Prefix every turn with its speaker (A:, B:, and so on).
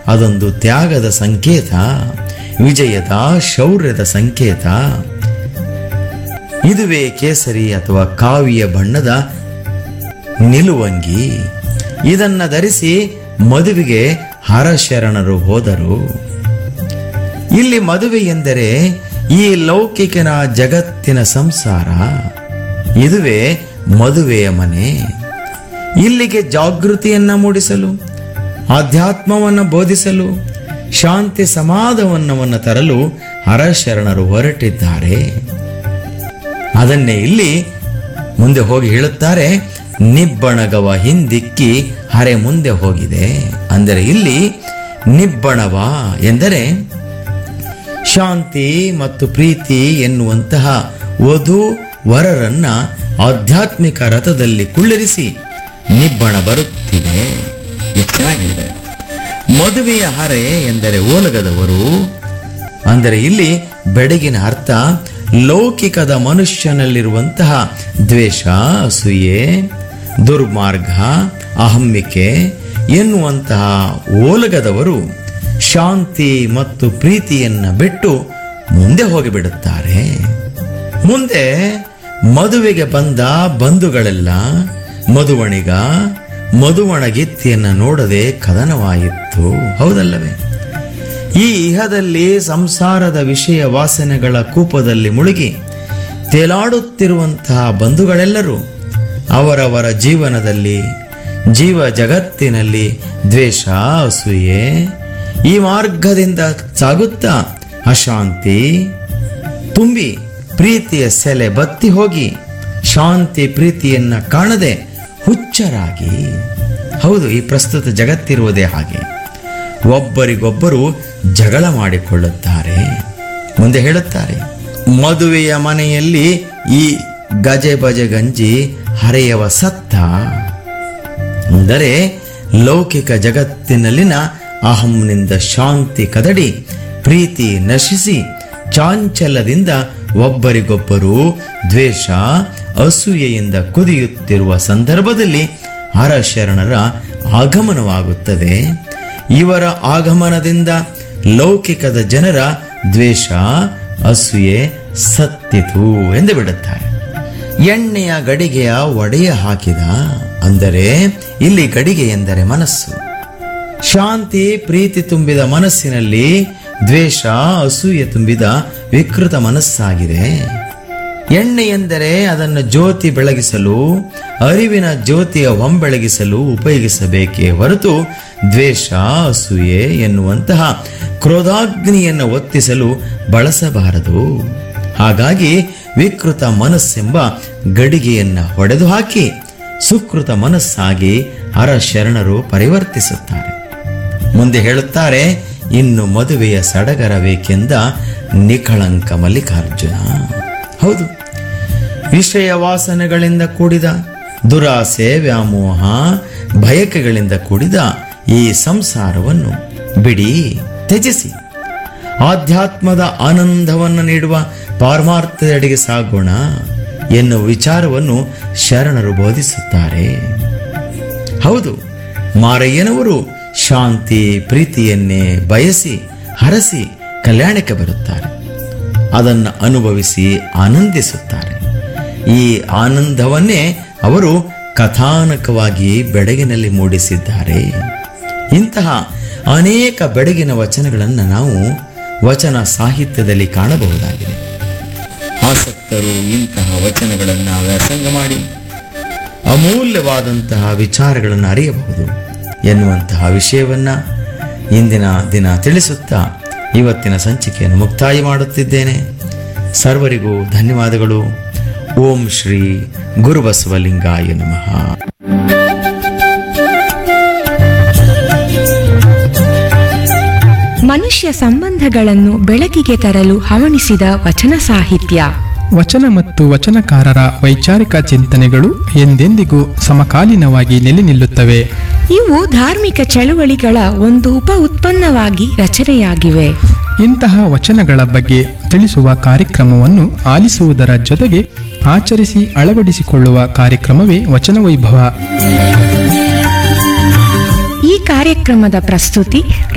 A: ಅದೊಂದು ತ್ಯಾಗದ ಸಂಕೇತ ವಿಜಯದ ಶೌರ್ಯದ ಸಂಕೇತ ಇದುವೇ ಕೇಸರಿ ಅಥವಾ ಕಾವಿಯ ಬಣ್ಣದ ನಿಲುವಂಗಿ ಇದನ್ನ ಧರಿಸಿ ಮದುವೆಗೆ ಹರಶರಣರು ಹೋದರು ಇಲ್ಲಿ ಮದುವೆ ಎಂದರೆ ಈ ಲೌಕಿಕನ ಜಗತ್ತಿನ ಸಂಸಾರ ಇದುವೇ ಮದುವೆಯ ಮನೆ ಇಲ್ಲಿಗೆ ಜಾಗೃತಿಯನ್ನ ಮೂಡಿಸಲು ಆಧ್ಯಾತ್ಮವನ್ನು ಬೋಧಿಸಲು ಶಾಂತಿ ಸಮಾಧಾನವನ್ನು ತರಲು ಹರಶರಣರು ಹೊರಟಿದ್ದಾರೆ ಅದನ್ನೇ ಇಲ್ಲಿ ಮುಂದೆ ಹೋಗಿ ಹೇಳುತ್ತಾರೆ ನಿಬ್ಬಣಗವ ಹಿಂದಿಕ್ಕಿ ಹರೆ ಮುಂದೆ ಹೋಗಿದೆ ಅಂದರೆ ಇಲ್ಲಿ ನಿಬ್ಬಣವ ಎಂದರೆ ಶಾಂತಿ ಮತ್ತು ಪ್ರೀತಿ ಎನ್ನುವಂತಹ ವಧು ವರರನ್ನ ಆಧ್ಯಾತ್ಮಿಕ ರಥದಲ್ಲಿ ಕುಳ್ಳಿರಿಸಿ ನಿಬ್ಬಣ ಬರುತ್ತಿದೆ ಎಷ್ಟು ಚೆನ್ನಾಗಿದೆ ಮದುವೆಯ ಹರೆ ಎಂದರೆ ಓಲಗದವರು ಅಂದರೆ ಇಲ್ಲಿ ಬೆಡಗಿನ ಅರ್ಥ ಲೌಕಿಕದ ಮನುಷ್ಯನಲ್ಲಿರುವಂತಹ ದ್ವೇಷ ಅಸೂಯೆ ದುರ್ಮಾರ್ಗ ಅಹಮ್ಮಿಕೆ ಎನ್ನುವಂತಹ ಓಲಗದವರು ಶಾಂತಿ ಮತ್ತು ಪ್ರೀತಿಯನ್ನ ಬಿಟ್ಟು ಮುಂದೆ ಹೋಗಿಬಿಡುತ್ತಾರೆ ಮುಂದೆ ಮದುವೆಗೆ ಬಂದ ಬಂಧುಗಳೆಲ್ಲ ಮಧುವಣಿಗ ಮಧುವಣಗಿತ್ತಿಯನ್ನ ನೋಡದೆ ಕದನವಾಯಿತು ಹೌದಲ್ಲವೇ ಈ ಇಹದಲ್ಲಿ ಸಂಸಾರದ ವಿಷಯ ವಾಸನೆಗಳ ಕೂಪದಲ್ಲಿ ಮುಳುಗಿ ತೇಲಾಡುತ್ತಿರುವಂತಹ ಬಂಧುಗಳೆಲ್ಲರೂ ಅವರವರ ಜೀವನದಲ್ಲಿ ಜೀವ ಜಗತ್ತಿನಲ್ಲಿ ದ್ವೇಷ ಅಸೂಯೆ ಈ ಮಾರ್ಗದಿಂದ ಸಾಗುತ್ತಾ ಅಶಾಂತಿ ತುಂಬಿ ಪ್ರೀತಿಯ ಸೆಲೆ ಬತ್ತಿ ಹೋಗಿ ಶಾಂತಿ ಪ್ರೀತಿಯನ್ನ ಕಾಣದೆ ಹುಚ್ಚರಾಗಿ ಹೌದು ಈ ಪ್ರಸ್ತುತ ಜಗತ್ತಿರುವುದೇ ಹಾಗೆ ಒಬ್ಬರಿಗೊಬ್ಬರು ಜಗಳ ಮಾಡಿಕೊಳ್ಳುತ್ತಾರೆ ಮುಂದೆ ಹೇಳುತ್ತಾರೆ ಮದುವೆಯ ಮನೆಯಲ್ಲಿ ಈ ಗಜೆ ಬಜೆ ಗಂಜಿ ಹರೆಯವ ಸತ್ತ ಅಂದರೆ ಲೌಕಿಕ ಜಗತ್ತಿನಲ್ಲಿನ ಅಹಂನಿಂದ ಶಾಂತಿ ಕದಡಿ ಪ್ರೀತಿ ನಶಿಸಿ ಚಾಂಚಲ್ಯದಿಂದ ಒಬ್ಬರಿಗೊಬ್ಬರು ದ್ವೇಷ ಅಸೂಯೆಯಿಂದ ಕುದಿಯುತ್ತಿರುವ ಸಂದರ್ಭದಲ್ಲಿ ಹರಶರಣರ ಆಗಮನವಾಗುತ್ತದೆ ಇವರ ಆಗಮನದಿಂದ ಲೌಕಿಕದ ಜನರ ದ್ವೇಷ ಅಸೂಯೆ ಸತ್ತಿತು ಎಂದು ಬಿಡುತ್ತಾರೆ ಎಣ್ಣೆಯ ಗಡಿಗೆಯ ಒಡೆಯ ಹಾಕಿದ ಅಂದರೆ ಇಲ್ಲಿ ಗಡಿಗೆ ಎಂದರೆ ಮನಸ್ಸು ಶಾಂತಿ ಪ್ರೀತಿ ತುಂಬಿದ ಮನಸ್ಸಿನಲ್ಲಿ ದ್ವೇಷ ಅಸೂಯೆ ತುಂಬಿದ ವಿಕೃತ ಮನಸ್ಸಾಗಿದೆ ಎಣ್ಣೆ ಎಂದರೆ ಅದನ್ನು ಜ್ಯೋತಿ ಬೆಳಗಿಸಲು ಅರಿವಿನ ಜ್ಯೋತಿಯ ಹೊಂಬೆಳಗಿಸಲು ಉಪಯೋಗಿಸಬೇಕೇ ಹೊರತು ದ್ವೇಷ ಅಸೂಯೆ ಎನ್ನುವಂತಹ ಕ್ರೋಧಾಗ್ನಿಯನ್ನು ಒತ್ತಿಸಲು ಬಳಸಬಾರದು ಹಾಗಾಗಿ ವಿಕೃತ ಮನಸ್ಸೆಂಬ ಗಡಿಗೆಯನ್ನು ಹೊಡೆದು ಹಾಕಿ ಸುಕೃತ ಮನಸ್ಸಾಗಿ ಹರ ಶರಣರು ಪರಿವರ್ತಿಸುತ್ತಾರೆ ಮುಂದೆ ಹೇಳುತ್ತಾರೆ ಇನ್ನು ಮದುವೆಯ ಸಡಗರಬೇಕೆಂದ ನಿಖಳಂಕ ಮಲ್ಲಿಕಾರ್ಜುನ ಹೌದು ವಿಷಯ ವಾಸನೆಗಳಿಂದ ಕೂಡಿದ ದುರಾಸೆ ವ್ಯಾಮೋಹ ಬಯಕೆಗಳಿಂದ ಕೂಡಿದ ಈ ಸಂಸಾರವನ್ನು ಬಿಡಿ ತ್ಯಜಿಸಿ ಆಧ್ಯಾತ್ಮದ ಆನಂದವನ್ನು ನೀಡುವ ಪಾರಮಾರ್ಥದೆಡೆಗೆ ಸಾಗೋಣ ಎನ್ನುವ ವಿಚಾರವನ್ನು ಶರಣರು ಬೋಧಿಸುತ್ತಾರೆ ಹೌದು ಮಾರಯ್ಯನವರು ಶಾಂತಿ ಪ್ರೀತಿಯನ್ನೇ ಬಯಸಿ ಹರಸಿ ಕಲ್ಯಾಣಕ್ಕೆ ಬರುತ್ತಾರೆ ಅದನ್ನು ಅನುಭವಿಸಿ ಆನಂದಿಸುತ್ತಾರೆ ಈ ಆನಂದವನ್ನೇ ಅವರು ಕಥಾನಕವಾಗಿ ಬೆಡಗಿನಲ್ಲಿ ಮೂಡಿಸಿದ್ದಾರೆ ಇಂತಹ ಅನೇಕ ಬೆಡಗಿನ ವಚನಗಳನ್ನು ನಾವು ವಚನ ಸಾಹಿತ್ಯದಲ್ಲಿ ಕಾಣಬಹುದಾಗಿದೆ ಆಸಕ್ತರು ಇಂತಹ ವಚನಗಳನ್ನು ವ್ಯಾಸಂಗ ಮಾಡಿ ಅಮೂಲ್ಯವಾದಂತಹ ವಿಚಾರಗಳನ್ನು ಅರಿಯಬಹುದು ಎನ್ನುವಂತಹ ವಿಷಯವನ್ನ ಇಂದಿನ ದಿನ ತಿಳಿಸುತ್ತಾ ಇವತ್ತಿನ ಸಂಚಿಕೆಯನ್ನು ಮುಕ್ತಾಯ ಮಾಡುತ್ತಿದ್ದೇನೆ ಸರ್ವರಿಗೂ ಧನ್ಯವಾದಗಳು ಓಂ ಶ್ರೀ ಗುರುಬಸವಲಿಂಗಾಯ ನಮಃ
B: ಮನುಷ್ಯ ಸಂಬಂಧಗಳನ್ನು ಬೆಳಕಿಗೆ ತರಲು ಹವಣಿಸಿದ ವಚನ ಸಾಹಿತ್ಯ
C: ವಚನ ಮತ್ತು ವಚನಕಾರರ ವೈಚಾರಿಕ ಚಿಂತನೆಗಳು ಎಂದೆಂದಿಗೂ ಸಮಕಾಲೀನವಾಗಿ ನೆಲೆ ನಿಲ್ಲುತ್ತವೆ
B: ಇವು ಧಾರ್ಮಿಕ ಚಳುವಳಿಗಳ ಒಂದು ಉಪ ಉತ್ಪನ್ನವಾಗಿ ರಚನೆಯಾಗಿವೆ
C: ಇಂತಹ ವಚನಗಳ ಬಗ್ಗೆ ತಿಳಿಸುವ ಕಾರ್ಯಕ್ರಮವನ್ನು ಆಲಿಸುವುದರ ಜೊತೆಗೆ ಆಚರಿಸಿ ಅಳವಡಿಸಿಕೊಳ್ಳುವ ಕಾರ್ಯಕ್ರಮವೇ ವಚನ ವೈಭವ
B: ಈ ಕಾರ್ಯಕ್ರಮದ ಪ್ರಸ್ತುತಿ